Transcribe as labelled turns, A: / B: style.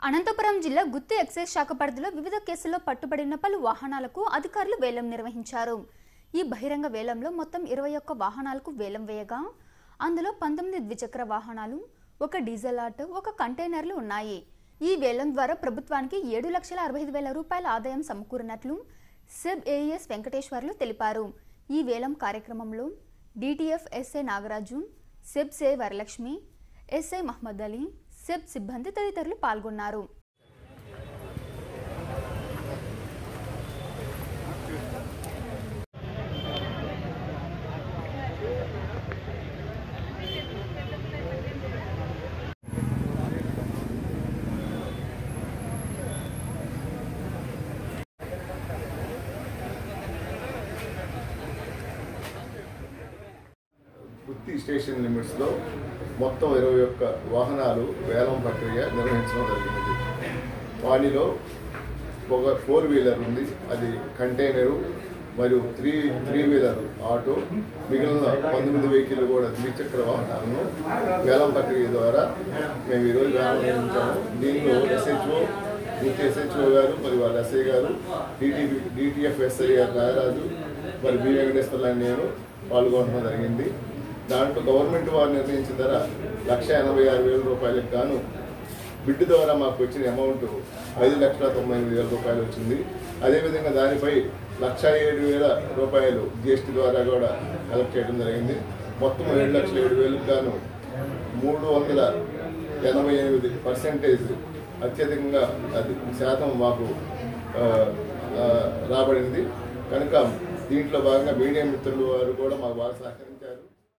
A: అనంతపురం జిల్లా గుత్తి ఎక్సైజ్ శాఖ పరిధిలో వివిధ కేసుల్లో పట్టుబడిన పలు వాహనాలకు అధికారులు వేలం నిర్వహించారు ఈ బహిరంగ వేలంలో మొత్తం ఇరవై ఒక్క వాహనాలకు వేలం వేయగా అందులో పంతొమ్మిది ద్విచక్ర వాహనాలు ఒక డీజిల్ ఆటో ఒక కంటైనర్లు ఉన్నాయి ఈ వేలం ద్వారా ప్రభుత్వానికి ఏడు లక్షల అరవై ఐదు వేల రూపాయల ఆదాయం సమకూరినట్లు సెబ్ ఏఎస్ వెంకటేశ్వర్లు తెలిపారు ఈ వేలం కార్యక్రమంలో డిటిఎఫ్ ఎస్ఐ నాగరాజు సెబ్ సే వరలక్ష్మి ఎస్ఐ మహమ్మద్ అలీ సెబ్ సిబ్బంది తదితరులు పాల్గొన్నారు
B: గుత్తి స్టేషన్ లిమిట్స్లో మొత్తం ఇరవై ఒక్క వాహనాలు వేలం ప్రక్రియ నిర్వహించడం జరిగినది వాటిలో ఒక ఫోర్ వీలర్ ఉంది అది కంటైనరు మరియు త్రీ త్రీ వీలర్ ఆటో మిగిలిన పంతొమ్మిది వెహికల్ కూడా ద్విచక్ర వాహనాలను వేలం ప్రక్రియ ద్వారా మేము ఈరోజు వేలం నిర్వహించాము దీనిలో ఎస్హెచ్ఓ గుత్తి ఎస్హెచ్ఓ గారు మరి వాళ్ళ ఎస్ఐ గారు డిటిపి డిటిఎఫ్ ఎస్ఐ గారు నాగరాజు మరి బి వెంకటేశ్వర్లు అని నేను పాల్గొనడం జరిగింది దాంట్లో గవర్నమెంట్ వారు నిర్ణయించిన ధర లక్ష ఎనభై ఆరు వేల రూపాయలకు గాను బిడ్ ద్వారా మాకు వచ్చిన అమౌంట్ ఐదు లక్షల తొంభై ఎనిమిది వేల రూపాయలు వచ్చింది అదేవిధంగా దానిపై లక్ష ఏడు వేల రూపాయలు జిఎస్టీ ద్వారా కూడా కలెక్ట్ చేయడం జరిగింది మొత్తం ఏడు లక్షల ఏడు వేలకు గాను మూడు వందల ఎనభై ఎనిమిది పర్సెంటేజ్ అత్యధికంగా అది శాతం మాకు ఆ, ఆ, రాబడింది కనుక దీంట్లో భాగంగా మీడియా మిత్రులు వారు కూడా మాకు బాగా సహకరించారు